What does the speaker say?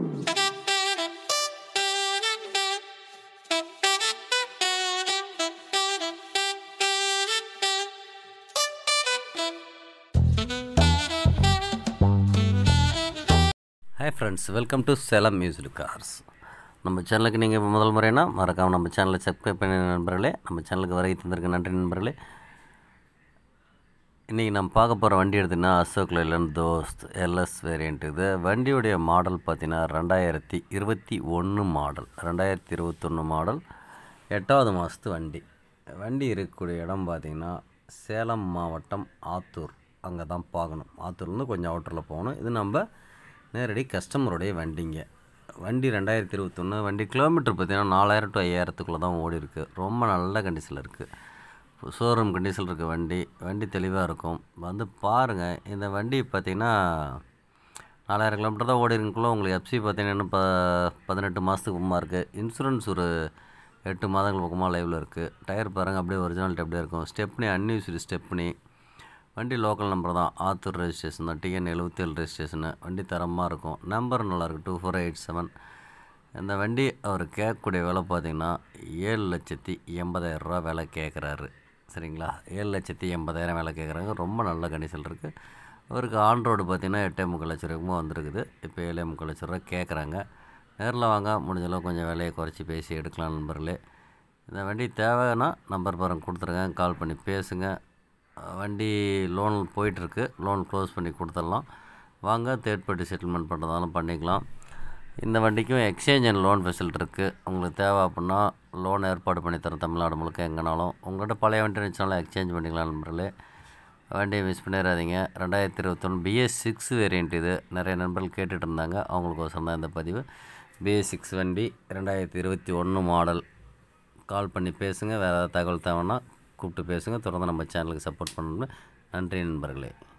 hi friends welcome to Salem music cars நம்ம சேனலுக்கு நீங்கள் இப்போ முதல் முறைனா மறக்காமல் நம்ம சேனலை சப்ஸ்கிரைப் பண்ண நண்பர்களே நம்ம சேனலுக்கு வரை தந்திருக்க நன்றி நண்பர்களே இன்றைக்கி நம்ம பார்க்க போகிற வண்டி எடுத்திங்கன்னா Ashok Leyland Dost LS variant இது வண்டியுடைய மாடல் பார்த்தீங்கன்னா ரெண்டாயிரத்தி இருபத்தி ஒன்று மாடல் ரெண்டாயிரத்தி இருபத்தொன்று மாடல் எட்டாவது மாதத்து வண்டி வண்டி இருக்கக்கூடிய இடம் பார்த்திங்கன்னா சேலம் மாவட்டம் ஆத்தூர் அங்கே தான் பார்க்கணும் ஆத்தூர்லேருந்து கொஞ்சம் அவுட்டரில் போகணும் இது நம்ம நேரடி கஸ்டமருடைய வண்டிங்க வண்டி ரெண்டாயிரத்தி இருபத்தொன்று வண்டி கிலோமீட்டர் பார்த்தீங்கன்னா நாலாயிரம் டு ஐயாயிரத்துக்குள்ளே தான் ஓடி இருக்கு ரொம்ப நல்ல கண்டிஷனில் இருக்குது ஷோரூம் கண்டிஷனில் இருக்க வண்டி வண்டி தெளிவாக இருக்கும் வந்து பாருங்கள் இந்த வண்டி பார்த்திங்கன்னா நாலாயிரம் கிலோமீட்டர் தான் ஓடி இருக்குள்ள உங்களுக்கு எஃப்சி பார்த்தீங்கன்னா இன்னும் ப பதினெட்டு மாதத்துக்கு பக்கமாக இருக்குது இன்சூரன்ஸ் ஒரு எட்டு மாதங்கள் பக்கமாக லைவில் இருக்குது டயர் பாருங்கள் அப்படியே ஒரிஜினாலிட்டி அப்படியே இருக்கும் ஸ்டெப்னி அன்யூஸ்டு ஸ்டெப்னி வண்டி லோக்கல் நம்பர் தான் ஆத்தூர் ரெஜிஸ்ட்ரேஷன் தான் டிஎன் எழுபத்தி ஏழு ரெஜிஸ்ட்ரேஷனு வண்டி தரமாக இருக்கும் நம்பர் நல்லாயிருக்கு டூ ஃபோர் எயிட் செவன் இந்த வண்டி அவர் கேட்கக்கூடிய விலை பார்த்திங்கன்னா ஏழு லட்சத்தி எண்பதாயிரரூவா விலை கேட்குறாரு சரிங்களா ஏழு லட்சத்தி எண்பதாயிரம் விலை கேட்குறாங்க ரொம்ப நல்ல கண்டிஷன் இருக்குது அவருக்கு ஆன் ரோடு பார்த்திங்கன்னா எட்டே முக்கால் லட்ச ரூபாய் வந்திருக்குது இப்போ ஏழே முக்கால் லட்ச ரூபா கேட்குறாங்க நேரில் வாங்க முடிஞ்சளவு கொஞ்சம் விலையை குறைச்சி பேசி எடுக்கலாம் நண்பர்களே இந்த வண்டி தேவைன்னா நம்பர் பாருங்க கொடுத்துருங்க கால் பண்ணி பேசுங்க வண்டி லோன் போயிட்டுருக்கு லோன் க்ளோஸ் பண்ணி கொடுத்துடலாம் வாங்க தேர்ட் பார்ட்டி செட்டில்மெண்ட் பண்ணுறதாலும் பண்ணிக்கலாம் இந்த வண்டிக்கும் எக்ஸ்சேஞ்ச் அண்ட் லோன் ஃபெசிலிட்டி இருக்குது உங்களுக்கு தேவை அப்படின்னா லோன் ஏற்பாடு பண்ணி தரேன் தமிழ்நாடு முழுக்க எங்கேனாலும் உங்கள்கிட்ட பழைய வண்டி இருந்துச்சுனாலும் எக்ஸ்சேஞ்ச் பண்ணிக்கலாம் நண்பர்களே வண்டியை மிஸ் பண்ணிடாதீங்க ரெண்டாயிரத்தி இருபத்தொன்று பிஎஸ் சிக்ஸ் வேரியண்ட் இது நிறைய நண்பர்கள் கேட்டுட்டு இருந்தாங்க அவங்களுக்கோசரம் தான் இந்த பதிவு பிஎஸ் சிக்ஸ் வண்டி ரெண்டாயிரத்தி இருபத்தி ஒன்று மாடல் கால் பண்ணி பேசுங்க வேறு ஏதாவது தகவல் தேவைன்னா கூப்பிட்டு பேசுங்க தொடர்ந்து நம்ம சேனலுக்கு சப்போர்ட் பண்ணணும்னு நன்றி நண்பர்களே